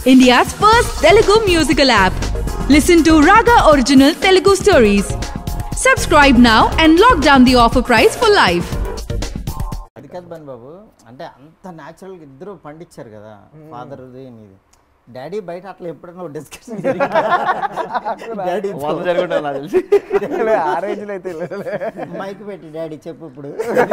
India's first Telugu musical app. Listen to Raga Original Telugu stories. Subscribe now and lock down the offer price for life. అది కాదు bun బాబు అంటే అంత న్యాచురల్గా ఇద్దరు పండించారు కదా ఫాదర్ది నీది డాడీ బయట అట్లా ఎప్పుడైనా డిస్కషన్ డాడీ వంద జరుగుతుంది నాకు తెలిసి ఆ రేంజ్లో అయితే లేదు. మైక్ పెట్టి డాడీ చెప్పు ఇప్పుడు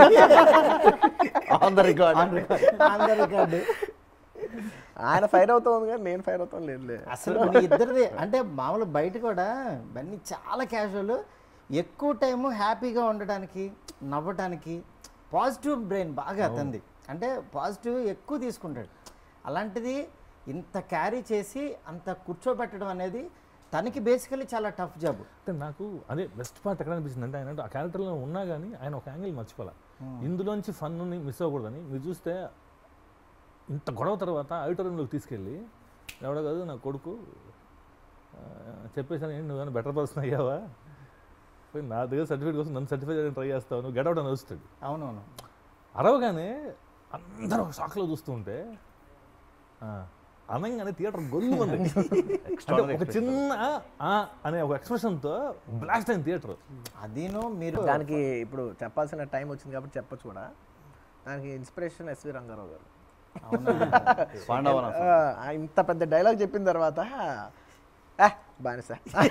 on the record Andhra record ఆయన ఫైర్ అవుతా ఉంది కానీ నేను ఫైర్ అవుతాను లేదులే అసలు మీ ఇద్దరిది అంటే మామూలు బయట కూడా ఇవన్నీ చాలా క్యాజువల్ ఎక్కువ టైము హ్యాపీగా ఉండడానికి నవ్వటానికి పాజిటివ్ బ్రెయిన్ బాగా అతంది అంటే పాజిటివ్ ఎక్కువ తీసుకుంటాడు అలాంటిది ఇంత క్యారీ చేసి అంత కూర్చోబెట్టడం అనేది తనకి బేసికలీ చాలా టఫ్ జాబ్ అంటే నాకు అదే బెస్ట్ పార్ట్ ఎక్కడ అనిపించింది అంటే ఆయన ఆ క్యారెక్టర్లో ఉన్నా కానీ ఆయన ఒక యాంగిల్ మర్చిపోలే ఇందులోంచి ఫన్ని మిస్ అవ్వకూడదని మీరు చూస్తే ఇంత గొడవ తర్వాత ఆడిటోరియంలోకి తీసుకెళ్ళి ఎవడో కాదు నా కొడుకు ఆ, చెప్పేసాను ఏంటి నువ్వు బెటర్ పర్సన్ అయ్యావా పోయి నా దగ్గర సర్టిఫికేట్ కోసం నన్ను సర్టిఫై చేయడానికి ట్రై చేస్తావు నువ్వు గెట్ అవుట్ అని వస్తుంది అవునవును అరవగానే అందరూ ఒక షాక్లో చూస్తూ ఉంటే ఆ, అనంగానే థియేటర్ గొల్లు ఉంది అంటే ఒక చిన్న ఆ అనే ఒక ఎక్స్ప్రెషన్తో బ్లాస్ట్ అయిన థియేటర్ అదీను మీరు దానికి ఇప్పుడు చెప్పాల్సిన టైం వచ్చింది కాబట్టి చెప్పొచ్చు కూడా దానికి ఇన్స్పిరేషన్ ఎస్వి రంగారావు గారు పాండవన ఆ, ఇంత పెద్ద డైలాగ్ చెప్పిన తర్వాత "ఆ, బానిస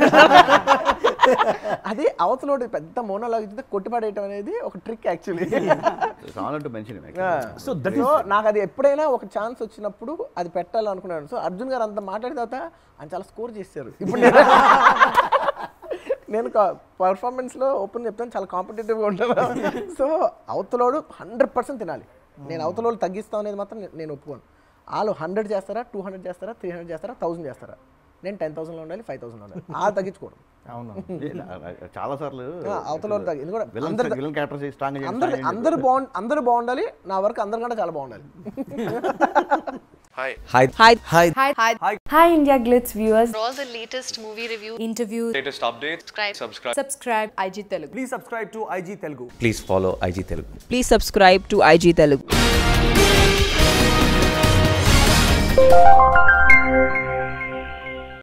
అది అవతలోటి పెద్ద మోనోలాగ్ ఇచ్చితే కొట్టిపడేయటం అనేది ఒక ట్రిక్ యాక్చువల్లీ కావాలంటే మెన్షన్ సో దట్ సో నాకు అది ఎప్పుడైనా ఒక ఛాన్స్ వచ్చినప్పుడు అది పెట్టాలనుకున్నాను సో అర్జున్ గారు అంత మాట్లాడిన తర్వాత ఆయన చాలా స్కోర్ చేశారు ఇప్పుడు నేను నేను పర్ఫార్మెన్స్ లో ఓపెన్ చెప్తాను చాలా కాంపిటేటివ్ గా ఉంటాను సో అవతలోడు హండ్రెడ్ పర్సెంట్ తినాలి నేను అవతలోడు తగ్గిస్తాం అనేది మాత్రం నే- నేను ఒప్పుకోను వాళ్ళు హండ్రెడ్ చేస్తారా టూ హండ్రెడ్ చేస్తారా త్రీ హండ్రెడ్ చేస్తారా థౌసండ్ చేస్తారా నేను టెన్ థౌసండ్లో ఉండాలి ఫైవ్ థౌసండ్లో ఉండాలి ఆ తగ్గించుకోవడం అవును చాలా సార్లు ఆ, అవతలోడు తగ్గి ఇది కూడా విలన్ అందరి- విలన్ క్యారెక్టర్ స్ట్రాంగ్ అందరు అందరు బాగుండి అందరూ బాగుండాలి నా వర్క్ అందరికంటే చాలా బాగుండాలి Hi India Glitz viewers. For all the latest movie reviews, Interviews. latest updates, subscribe. subscribe. Subscribe IG Telugu. Please subscribe to IG Telugu. please follow IG Telugu. Please subscribe to IG Telugu.